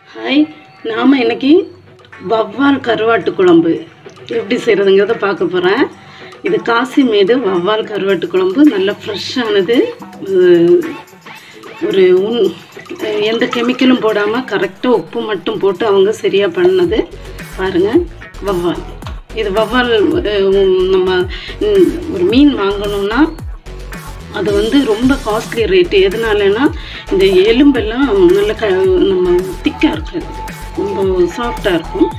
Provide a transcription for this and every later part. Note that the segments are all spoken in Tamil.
ஹாய் நாம் இன்னைக்கு வவ்வால் கருவாட்டு குழம்பு எப்படி செய்கிறதுங்கிறத பார்க்க போகிறேன் இது காசிமேடு வவ்வால் கருவாட்டு குழம்பு நல்ல ஃப்ரெஷ்ஷானது ஒரு உன் எந்த கெமிக்கலும் போடாமல் கரெக்டாக உப்பு மட்டும் போட்டு அவங்க சரியாக பண்ணது பாருங்கள் வவ்வால் இது வவ்வால் அஹ், நம்ம ம், ஒரு மீன் வாங்கணும்னா அது வந்து ரொம்ப காஸ்ட்லி ரேட்டு எதனாலனா இந்த எலும்பெல்லாம் நல்ல க நம்ம திக்காக இருக்காது ரொம்ப சாஃப்டாக இருக்கும்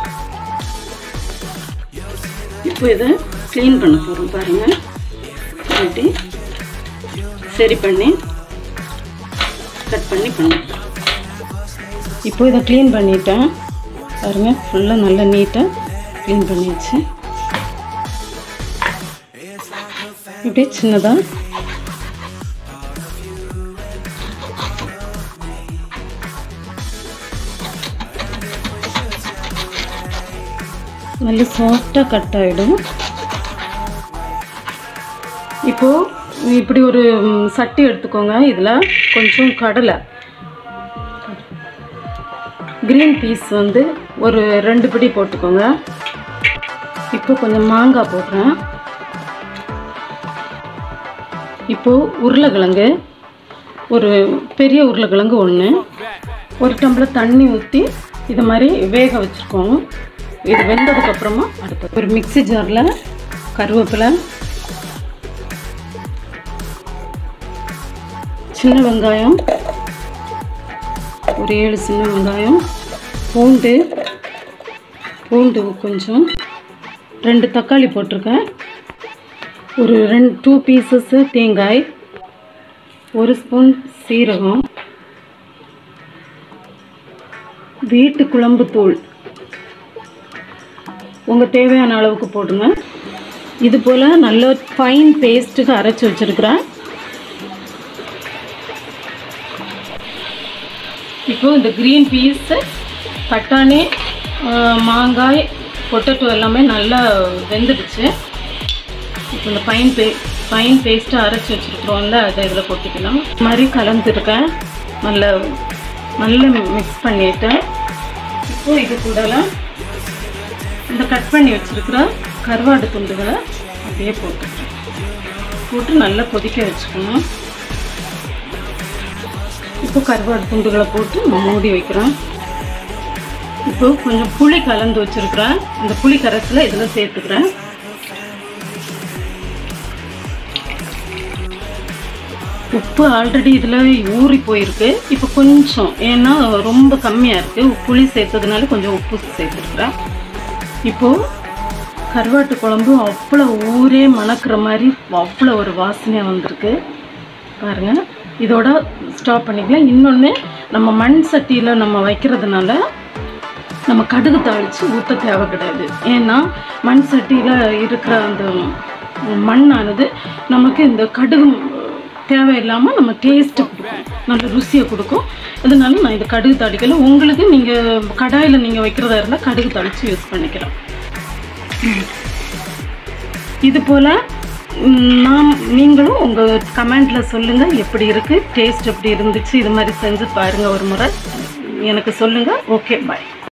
இப்போ இதை க்ளீன் பண்ண போகிறோம் பாருங்கள் கட்டி சரி பண்ணி கட் பண்ணி பண்ணேன் இப்போ இதை க்ளீன் பண்ணிட்டேன் பாருங்கள் ஃபுல்லாக நல்லா நீட்டாக க்ளீன் பண்ணியாச்சு இப்படியே சின்னதாக நல்ல சாஃப்டாக கட் ஆகிடும் இப்போது இப்படி ஒரு ம், சட்டி எடுத்துக்கோங்க இதில் கொஞ்சம் கடலை க்ரீன் பீஸ் வந்து ஒரு ரெண்டு பிடி போட்டுக்கோங்க இப்போ கொஞ்சம் மாங்காய் போடுறேன் இப்போது உருளைக்கிழங்கு ஒரு பெரிய உருளைக்கிழங்கு ஒன்று ஒரு டம்ளர் தண்ணி ஊற்றி இது மாதிரி வேக வச்சுருக்கோம் இது வெந்ததுக்கப்புறமா அடுத்து ஒரு மிக்ஸி ஜாரில் கருவேப்பிலை சின்ன வெங்காயம் ஒரு ஏழு சின்ன வெங்காயம் பூண்டு பூண்டு கொஞ்சம் ரெண்டு தக்காளி போட்டிருக்கேன் ஒரு ரெண்டு டூ பீசஸ்ஸு தேங்காய் ஒரு ஸ்பூன் சீரகம் வீட்டு குழம்பு தூள் உங்கள் தேவையான அளவுக்கு போடுங்க இது போல் நல்ல ஃபைன் பேஸ்ட்டுக்கு அரைச்சி வச்சுருக்கிறேன் இப்போ இந்த க்ரீன் பீஸு பட்டாணி ஆஹ், மாங்காய் பொட்டேட்டோ எல்லாமே நல்லா வெந்துடுச்சு இப்போ இந்த ஃபைன் பே ஃபைன் பேஸ்ட்டாக அரைச்சி வச்சுருக்குறோம்ல அதை இதில் கொட்டிக்கலாம் இது மாதிரி கலந்துருக்கேன் நல்லா நல்லா மிக்ஸ் பண்ணிட்டேன் இப்போ இது கூடலாம் இந்த கட் பண்ணி வச்சுருக்கிற கருவாடு துண்டுகளை அப்படியே போட்டுக்கிறேன் போட்டு நல்லா கொதிக்க வச்சுக்கணும் இப்போ கருவாடு துண்டுகளை போட்டு நான் மூடி வைக்கிறேன் இப்போ கொஞ்சம் புளி கலந்து வச்சுருக்கிறேன் அந்த புளி கரைசலை இதில் சேர்த்துக்கிறேன் உப்பு ஆல்ரெடி இதில் ஊறி போயிருக்கு இப்போ கொஞ்சம் ஏன்னா ரொம்ப கம்மியாக இருக்குது புளி சேர்த்ததுனால கொஞ்சம் உப்பு சேர்த்துருக்குறேன் இப்போது கருவாட்டு குழம்பு அவ்வளோ ஊரே மணக்கிற மாதிரி அவ்வளோ ஒரு வாசனையாக வந்திருக்கு பாருங்கள் இதோட ஸ்டாப் பண்ணிக்கலாம் இன்னொன்று நம்ம மண் சட்டியில் நம்ம வைக்கிறதுனால நம்ம கடுகு தாளித்து ஊற்ற தேவை கிடையாது ஏன்னா மண் சட்டியில் இருக்கிற அந்த மண்ணானது நமக்கு இந்த கடுகு தேவையில்லாமல் நம்ம டேஸ்ட்டு கொடுக்கும் நல்ல ருசியை கொடுக்கும் அதனால நான் இது கடுகு தாளிக்கல உங்களுக்கு நீங்கள் கடாயில் நீங்கள் வைக்கிறதா இருந்தால் கடுகு தாளித்து யூஸ் பண்ணிக்கலாம் இது போல் நாம் நீங்களும் உங்கள் கமெண்டில் சொல்லுங்கள் எப்படி இருக்குது டேஸ்ட் எப்படி இருந்துச்சு இது மாதிரி செஞ்சு பாருங்கள் ஒரு முறை எனக்கு சொல்லுங்கள் ஓகே பாய்